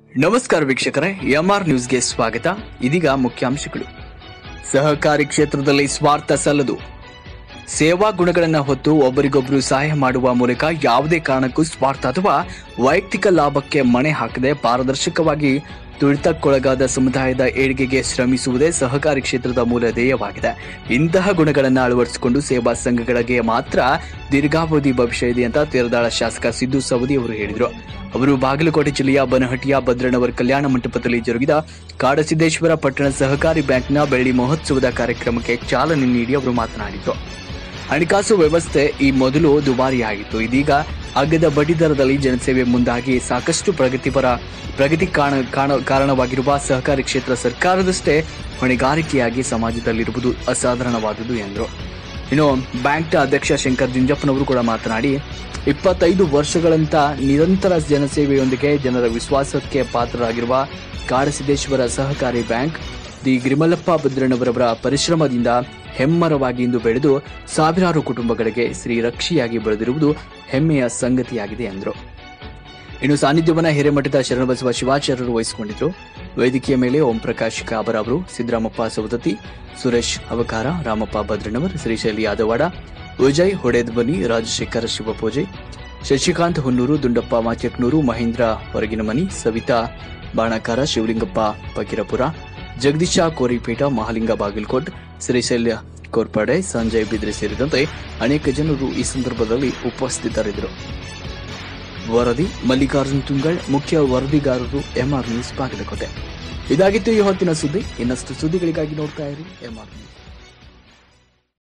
ನಮಸ್ಕಾರ ವೀಕ್ಷಕರೇ ಎಂಆರ್ ನ್ಯೂಸ್ಗೆ ಸ್ವಾಗತ ಇದೀಗ ಮುಖ್ಯಾಂಶಗಳು ಸಹಕಾರಿ ಕ್ಷೇತ್ರದಲ್ಲಿ ಸ್ವಾರ್ಥ ಸಲ್ಲದು ಸೇವಾ ಗುಣಗಳನ್ನು ಹೊತ್ತು ಒಬ್ಬರಿಗೊಬ್ಬರು ಸಹಾಯ ಮಾಡುವ ಮೂಲಕ ಯಾವುದೇ ಕಾರಣಕ್ಕೂ ಸ್ವಾರ್ಥ ಅಥವಾ ವೈಯಕ್ತಿಕ ಲಾಭಕ್ಕೆ ಮಣೆ ಹಾಕದೆ ಪಾರದರ್ಶಕವಾಗಿ ತುಳಿತಕ್ಕೊಳಗಾದ ಸಮುದಾಯದ ಏಳಿಗೆಗೆ ಶ್ರಮಿಸುವುದೇ ಸಹಕಾರಿ ಕ್ಷೇತ್ರದ ಮೂಲ ಧ್ಯೇಯವಾಗಿದೆ ಇಂತಹ ಗುಣಗಳನ್ನು ಅಳವಡಿಸಿಕೊಂಡು ಸೇವಾ ಸಂಘಗಳಿಗೆ ಮಾತ್ರ ದೀರ್ಘಾವಧಿ ಭವಿಷ್ಯ ಇದೆ ಅಂತ ತೀರದಾಳ ಶಾಸಕ ಸಿದ್ದು ಸವದಿ ಅವರು ಹೇಳಿದರು ಅವರು ಬಾಗಲಕೋಟೆ ಜಿಲ್ಲೆಯ ಬನಹಟ್ಟಿಯ ಭದ್ರನವರ ಕಲ್ಯಾಣ ಮಂಟಪದಲ್ಲಿ ಜರುಗಿದ ಕಾಡಸಿದ್ದೇಶ್ವರ ಪಟ್ಟಣ ಸಹಕಾರಿ ಬ್ಯಾಂಕ್ನ ಬೆಳ್ಳಿ ಮಹೋತ್ಸವದ ಕಾರ್ಯಕ್ರಮಕ್ಕೆ ಚಾಲನೆ ನೀಡಿ ಅವರು ಮಾತನಾಡಿದರು ಹಣಕಾಸು ವ್ಯವಸ್ಥೆ ಈ ಮೊದಲು ದುಬಾರಿಯಾಗಿತ್ತು ಇದೀಗ ಅಗ್ಗದ ಬಡ್ಡಿ ದರದಲ್ಲಿ ಜನಸೇವೆ ಮುಂದಾಗಿ ಸಾಕಷ್ಟು ಪ್ರಗತಿಪರ ಪ್ರಗತಿ ಕಾಣ ಕಾಣ- ಕಾರಣವಾಗಿರುವ ಸಹಕಾರಿ ಕ್ಷೇತ್ರ ಸರ್ಕಾರದಷ್ಟೇ ಹೊಣೆಗಾರಿಕೆಯಾಗಿ ಸಮಾಜದಲ್ಲಿರುವುದು ಅಸಾಧಾರಣವಾದುದು ಎಂದರು ಇನ್ನು ಬ್ಯಾಂಕ್ನ ಅಧ್ಯಕ್ಷ ಶಂಕರ್ ಜುಂಜಪ್ಪನವರು ಕೂಡ ಮಾತನಾಡಿ ಇಪ್ಪತ್ತೈದು ವರ್ಷಗಳಂತ ನಿರಂತರ ಜನಸೇವೆಯೊಂದಿಗೆ ಜನರ ವಿಶ್ವಾಸಕ್ಕೆ ಪಾತ್ರರಾಗಿರುವ ಕಾಡಸಿದ್ದೇಶ್ವರ ಸಹಕಾರಿ ಬ್ಯಾಂಕ್ ದಿ ಗಿರಿಮಲ್ಲಪ್ಪ ಭದ್ರಣ್ಣವರವರ ಪರಿಶ್ರಮದಿಂದ ಹೆಮ್ಮರವಾಗಿ ಇಂದು ಬೆಳೆದು ಸಾವಿರಾರು ಕುಟುಂಬಗಳಿಗೆ ಶ್ರೀರಕ್ಷಿಯಾಗಿ ಬೆಳೆದಿರುವುದು ಹೆಮ್ಮೆಯ ಸಂಗತಿಯಾಗಿದೆ ಎಂದರು ಇನ್ನು ಸಾನ್ನಿಧ್ಯವನ್ನ ಹಿರೇಮಠದ ಶರಣಬಸವ ಶಿವಾಚಾರ್ಯರು ವಹಿಸಿಕೊಂಡಿದ್ರು ವೇದಿಕೆಯ ಮೇಲೆ ಓಂ ಪ್ರಕಾಶ್ ಕಾಬರ್ ಅವರು ಸಿದ್ದರಾಮಪ್ಪ ಸವದತ್ತಿ ಸುರೇಶ್ ಅವಕಾರ ರಾಮಪ್ಪ ಭದ್ರಣ್ಣವರ್ ಶ್ರೀಶೈಲಿ ಯಾದವಾಡ ವಿಜಯ್ ಹೊಡೆದ್ಬನಿ ರಾಜಶೇಖರ ಶಿವಪೂಜೆ ಶಶಿಕಾಂತ್ ಹುನ್ನೂರು ದುಂಡಪ್ಪ ಮಾಚಕ್ನೂರು ಮಹೇಂದ್ರ ಹೊರಗಿನಮನಿ ಸವಿತಾ ಬಾಣಕಾರ ಶಿವಲಿಂಗಪ್ಪ ಫಕೀರಪುರ ಜಗದೀಶ ಕೋರಿಪೇಟ ಮಹಾಲಿಂಗ ಬಾಗಲಕೋಟ್ ಶ್ರೀಶೈಲ್ಯ ಕೋರ್ಪಡೆ ಸಂಜಯ್ ಬಿದ್ರೆ ಸೇರಿದಂತೆ ಅನೇಕ ಜನರು ಈ ಸಂದರ್ಭದಲ್ಲಿ ಉಪಸ್ಥಿತರಿದ್ದರು ವರದಿ ಮಲ್ಲಿಕಾರ್ಜುನ್ ತುಂಗಳ್ ಮುಖ್ಯ ವರದಿಗಾರರು ಎಂಆರ್ ನ್ಯೂಸ್ ಬಾಗಲಕೋಟೆ ಇದಾಗಿತ್ತು ಈ ಹೊತ್ತಿನ ಸುದ್ದಿ ಇನ್ನಷ್ಟು ಸುದ್ದಿಗಳಿಗಾಗಿ ನೋಡ್ತಾ ಇರಿ ಎಂಆರ್ ನ್ಯೂಸ್